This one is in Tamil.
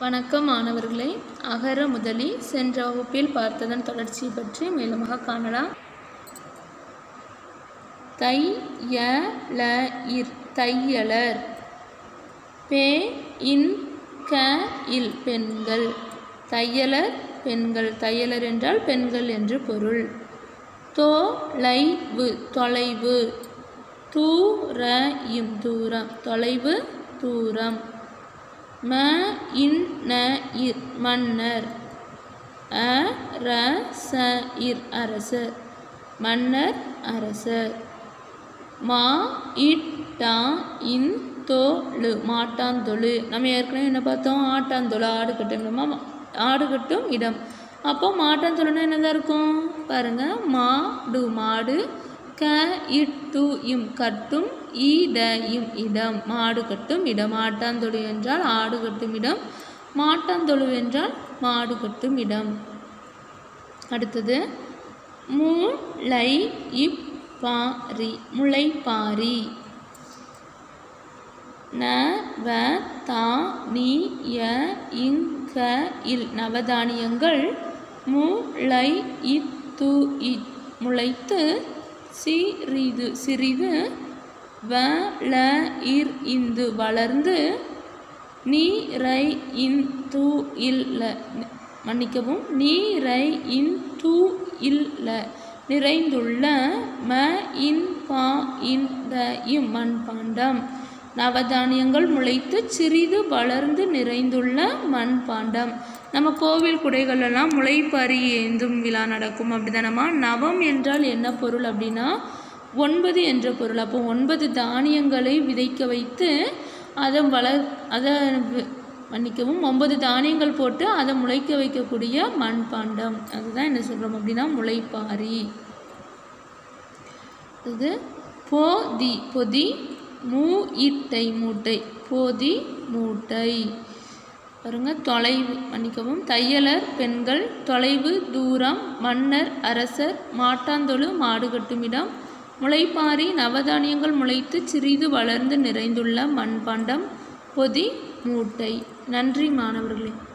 வணக்கம் மாணவர்களே அகர முதலி சென்ற வகுப்பில் பார்த்ததன் தொடர்ச்சி பற்றி மேலுமாக காணலாம் தை ய ல இர் தையலர் பே இன் க இல் பெண்கள் தையலர் பெண்கள் தையலர் என்றால் பெண்கள் என்று பொருள் தோ லை வு தொலைவு தூர இம் தூரம் தொலைவு தூரம் ம இன் ந இர் மன்னர் அ ர ச இர் அரசர் மன்னர் அரசர் மா இட் டா இன் தோழு மாட்டாந்தொழு நம்ம ஏற்கனவே என்ன பார்த்தோம் ஆட்டாந்தொழு ஆடு கட்டும் இடமா ஆடு கட்டும் இடம் அப்போ மாட்டாந்தொழுனா என்னதான் இருக்கும் பாருங்க மாடு மாடு க இட்டு இம் கட்டும் ஈட இம் இடம் மாடு கட்டும் இடம் ஆட்டாந்தொழு என்றால் ஆடு கட்டும் இடம் மாட்டாந்தொழு என்றால் மாடு கட்டும் இடம் அடுத்தது முளை இப்பாரி முளைப்பாரி ந வ தா நி ய இங் க இல் நவதானியங்கள் முளை இத்து இ முளைத்து சிறிது சிறிது வ ல இர் இந்து வளர்ந்து நீரை இன் து இல் ல மன்னிக்கவும் நீரை இன் து இல் ல நிறைந்துள்ள ம இன் பா இன் த இம் மண்பாண்டம் நவதானியங்கள் முளைத்து சிறிது வளர்ந்து நிறைந்துள்ள மண்பாண்டம் நம்ம கோவில் குடைகளெல்லாம் முளைப்பறி ஏந்தும் விழா நடக்கும் அப்படிதானம்மா நவம் என்றால் என்ன பொருள் அப்படின்னா ஒன்பது என்ற பொருள் அப்போ ஒன்பது தானியங்களை விதைக்க வைத்து அதை வளர் அதை மன்னிக்கவும் ஒன்பது தானியங்கள் போட்டு அதை முளைக்க வைக்கக்கூடிய மண்பாண்டம் அதுதான் என்ன சொல்கிறோம் அப்படின்னா முளைப்பாரி இது போதி பொதி மூ இட்டை மூட்டை போதி மூட்டை பாருங்க தொலைவு மன்னிக்கவும் தையலர் பெண்கள் தொலைவு தூரம் மன்னர் அரசர் மாட்டாந்தொழு மாடு கட்டுமிடம் முளைப்பாரி நவதானியங்கள் முளைத்து சிறிது வளர்ந்து நிறைந்துள்ள மண்பாண்டம் பொதி மூட்டை நன்றி மாணவர்களே